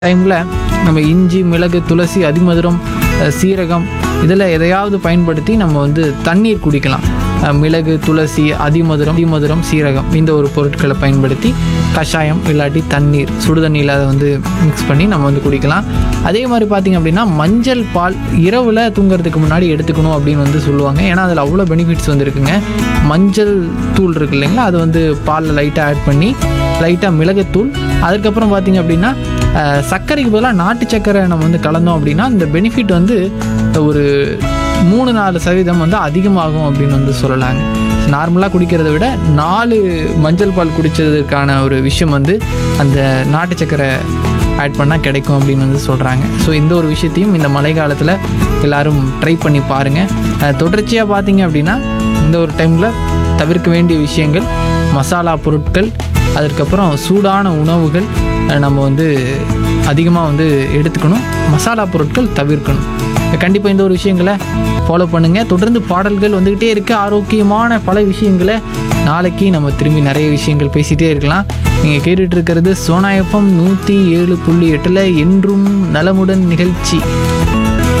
டைமில் நம்ம இஞ்சி மிளகு துளசி அதிமதுரம் அஹ், சீரகம் இதில் எதையாவது பயன்படுத்தி நம்ம வந்து தண்ணீர் குடிக்கலாம் அஹ், மிளகு துளசி அதிமதுரம் அதிமதுரம் சீரகம் இந்த ஒரு பொருட்களை பயன்படுத்தி கஷாயம் இல்லாட்டி தண்ணீர் சுடு தண்ணியில் அதை வந்து மிக்ஸ் பண்ணி நம்ம வந்து குடிக்கலாம் அதே மாதிரி பார்த்திங்க அப்படின்னா மஞ்சள் பால் இரவில் தூங்குறதுக்கு முன்னாடி எடுத்துக்கணும் அப்படின்னு வந்து சொல்லுவாங்க ஏன்னா அதில் அவ்வளோ பெனிஃபிட்ஸ் வந்து இருக்குங்க மஞ்சள் தூள் இருக்கு இல்லைங்களா அது வந்து பாலில் லைட்டாக ஆட் பண்ணி லைட்டாக மிளகுத்தூள் அதுக்கப்புறம் பார்த்திங்க அப்படின்னா அஹ், சர்க்கரைக்கு பதிலாக நாட்டு சர்க்கரை நம்ம வந்து கலந்தோம் அப்படின்னா இந்த பெனிஃபிட் வந்து ஒரு மூணு நாலு சதவீதம் வந்து அதிகமாகும் அப்படின்னு வந்து சொல்லலாங்க நார்மலாக குடிக்கிறத விட நாலு மஞ்சள் பால் குடித்ததுக்கான ஒரு விஷயம் வந்து அந்த நாட்டு சர்க்கரை ஆட் பண்ணால் கிடைக்கும் அப்படின்னு வந்து சொல்கிறாங்க ஸோ இந்த ஒரு விஷயத்தையும் இந்த மழை காலத்தில் எல்லாரும் ட்ரை பண்ணி பாருங்கள் தொடர்ச்சியாக பார்த்தீங்க அப்படின்னா இந்த ஒரு டைமில் தவிர்க்க வேண்டிய விஷயங்கள் மசாலா பொருட்கள் அதுக்கப்புறம் சூடான உணவுகள் அஹ், நம்ம வந்து அதிகமாக வந்து எடுத்துக்கணும் மசாலா பொருட்கள் தவிர்க்கணும் கண்டிப்பாக இந்த ஒரு விஷயங்களை ஃபாலோ பண்ணுங்கள் தொடர்ந்து பாடல்கள் வந்துக்கிட்டே இருக்க ஆரோக்கியமான பல விஷயங்களை நாளைக்கு நம்ம திரும்பி நிறைய விஷயங்கள் பேசிகிட்டே இருக்கலாம் நீங்கள் கேட்டுட்டு இருக்கிறது சோனாயப்பம் நூற்றி ஏழு புள்ளி எட்டில் என்றும் நலமுடன் நிகழ்ச்சி